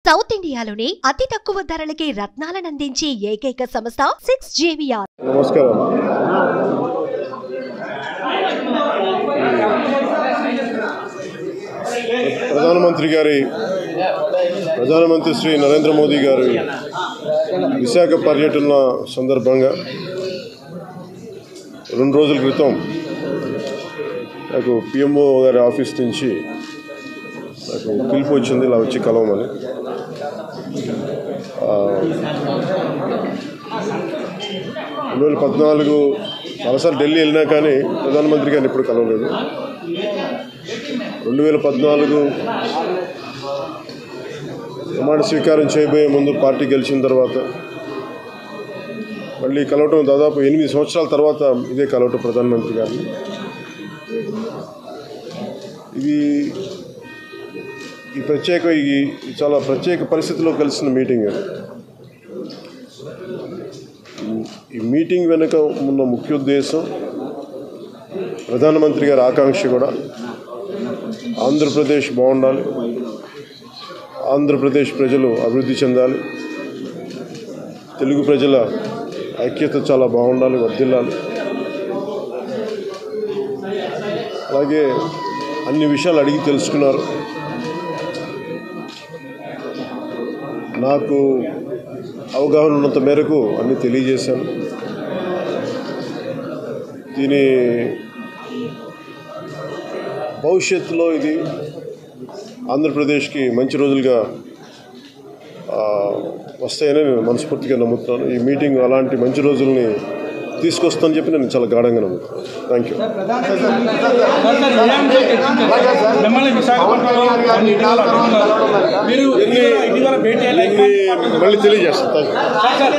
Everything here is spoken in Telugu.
సౌత్ ఇండియాలోని అతి తక్కువ ధరలకి రత్నాలనందించే ఏకైక సంస్థ సిక్స్ జేవిఆర్ నమస్కారం ప్రధానమంత్రి గారి ప్రధానమంత్రి శ్రీ నరేంద్ర మోదీ గారి విశాఖ పర్యటన సందర్భంగా రెండు రోజుల క్రితం నాకు పిఎంఓ గారి ఆఫీస్ నుంచి నాకు పిలుపు వచ్చింది ఇలా వచ్చి కలవమని ఆ, రెండు వేల పద్నాలుగు చాలాసార్లు ఢిల్లీ వెళ్ళినా కానీ ప్రధానమంత్రి గారిని ఎప్పుడు కలవలేదు రెండు వేల పద్నాలుగు ప్రమాణ స్వీకారం చేయబోయే ముందు పార్టీ గెలిచిన తర్వాత మళ్ళీ కలవటం దాదాపు ఎనిమిది సంవత్సరాల తర్వాత ఇదే కలవటం ప్రధానమంత్రి గారిని ఇది ఈ ప్రత్యేక ఈ ఈ చాలా ప్రత్యేక పరిస్థితిలో కలిసిన మీటింగ్ ఇది. ఈ మీటింగ్ వెనుక ఉన్న ముఖ్య ఉద్దేశం ప్రధానమంత్రి గారి ఆకాంక్ష కూడా ఆంధ్రప్రదేశ్ బాగుండాలి ఆంధ్రప్రదేశ్ ప్రజలు అభివృద్ధి చెందాలి తెలుగు ప్రజల ఐక్యత చాలా బాగుండాలి వర్ధిల్లాలి అలాగే అన్ని విషయాలు అడిగి తెలుసుకున్నారు నాకు అవగాహన ఉన్నంత మేరకు అన్ని తెలియజేశాను దీని భవిష్యత్తులో ఇది ఆంధ్రప్రదేశ్కి మంచి రోజులుగా ఆ, వస్తాయని నేను మనస్ఫూర్తిగా నమ్ముతున్నాను ఈ మీటింగ్ అలాంటి మంచి రోజుల్ని తీసుకొస్తుందని చెప్పి నేను చాలా గాఢంగా నమ్ముతున్నాను థ్యాంక్ యూ మిమ్మల్ని విశాఖపట్నంలో కొన్ని ఇటీవల అడ్డుకున్నారు. మీరు ఇటీవల ఇటీవల భేటీ అయ్యాక దీన్ని మళ్ళీ తెలియజేస్తాను థ్యాంక్ యూ సార్, సార్,